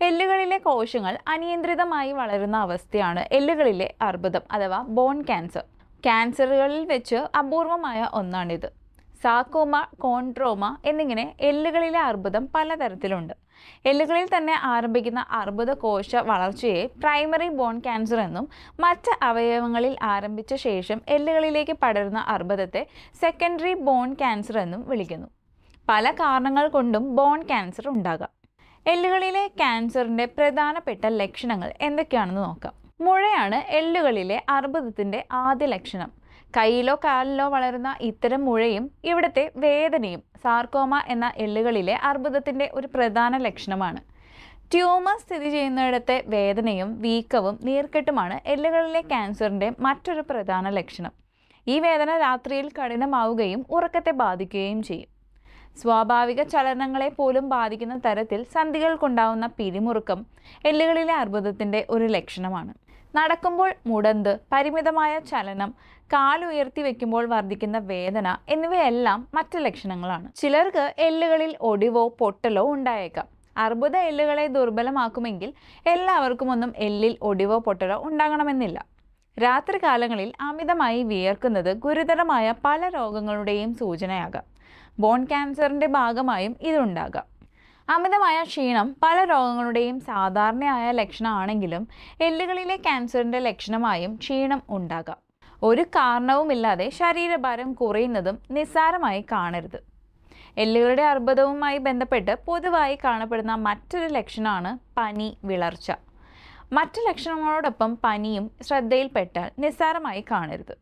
എല്ലുകളിലെ കോശങ്ങൾ അനിയന്ത്രിതമായി വളരുന്ന അവസ്ഥയാണ് എല്ലുകളിലെ അർബുദം അഥവാ ബോൺ ക്യാൻസർ ക്യാൻസറുകളിൽ വെച്ച് അപൂർവമായ ഒന്നാണിത് സാക്കോമ കോൺട്രോമ എന്നിങ്ങനെ എല്ലുകളിലെ അർബുദം പലതരത്തിലുണ്ട് എല്ലുകളിൽ തന്നെ ആരംഭിക്കുന്ന അർബുദ കോശ വളർച്ചയെ പ്രൈമറി ബോൺ ക്യാൻസർ എന്നും മറ്റ് അവയവങ്ങളിൽ ആരംഭിച്ച ശേഷം എല്ലുകളിലേക്ക് പടരുന്ന അർബുദത്തെ സെക്കൻഡറി ബോൺ ക്യാൻസർ എന്നും വിളിക്കുന്നു പല കാരണങ്ങൾ കൊണ്ടും ബോൺ ക്യാൻസർ ഉണ്ടാകാം എല്ലുകളിലെ ക്യാൻസറിൻ്റെ പ്രധാനപ്പെട്ട ലക്ഷണങ്ങൾ എന്തൊക്കെയാണെന്ന് നോക്കാം മുഴയാണ് എല്ലുകളിലെ അർബുദത്തിൻ്റെ ആദ്യ ലക്ഷണം കയ്യിലോ കാലിലോ വളരുന്ന ഇത്തരം മുഴയും ഇവിടുത്തെ വേദനയും സാർക്കോമ എന്ന എല്ലുകളിലെ അർബുദത്തിൻ്റെ ഒരു പ്രധാന ലക്ഷണമാണ് ട്യൂമർ സ്ഥിതി ചെയ്യുന്നിടത്തെ വേദനയും വീക്കവും നീർക്കെട്ടുമാണ് എല്ലുകളിലെ ക്യാൻസറിൻ്റെ മറ്റൊരു പ്രധാന ലക്ഷണം ഈ വേദന രാത്രിയിൽ കഠിനമാവുകയും ഉറക്കത്തെ ബാധിക്കുകയും ചെയ്യും സ്വാഭാവിക ചലനങ്ങളെ പോലും ബാധിക്കുന്ന തരത്തിൽ സന്ധികൾക്കുണ്ടാവുന്ന പിരിമുറുക്കം എല്ലുകളിലെ അർബുദത്തിൻ്റെ ഒരു ലക്ഷണമാണ് നടക്കുമ്പോൾ മുടന്ത് പരിമിതമായ ചലനം കാലുയർത്തി വെക്കുമ്പോൾ വർദ്ധിക്കുന്ന വേദന എന്നിവയെല്ലാം മറ്റ് ലക്ഷണങ്ങളാണ് ചിലർക്ക് എല്ലുകളിൽ ഒടിവോ പൊട്ടലോ ഉണ്ടായേക്കാം അർബുദ എല്ലുകളെ ദുർബലമാക്കുമെങ്കിൽ എല്ലാവർക്കും ഒന്നും എല്ലിൽ ഒടിവോ പൊട്ടലോ ഉണ്ടാകണമെന്നില്ല രാത്രികാലങ്ങളിൽ അമിതമായി വിയർക്കുന്നത് ഗുരുതരമായ പല രോഗങ്ങളുടെയും സൂചനയാകാം ബോൺ ക്യാൻസറിൻ്റെ ഭാഗമായും ഇതുണ്ടാകാം അമിതമായ ക്ഷീണം പല രോഗങ്ങളുടെയും സാധാരണയായ ലക്ഷണമാണെങ്കിലും എല്ലുകളിലെ ക്യാൻസറിൻ്റെ ലക്ഷണമായും ക്ഷീണം ഉണ്ടാകാം ഒരു കാരണവുമില്ലാതെ ശരീരഭാരം കുറയുന്നതും നിസ്സാരമായി കാണരുത് എല്ലുകളുടെ അർബുദവുമായി ബന്ധപ്പെട്ട് പൊതുവായി കാണപ്പെടുന്ന മറ്റൊരു ലക്ഷണമാണ് പനി വിളർച്ച മറ്റ് ലക്ഷണങ്ങളോടൊപ്പം പനിയും ശ്രദ്ധയിൽപ്പെട്ടാൽ നിസ്സാരമായി കാണരുത്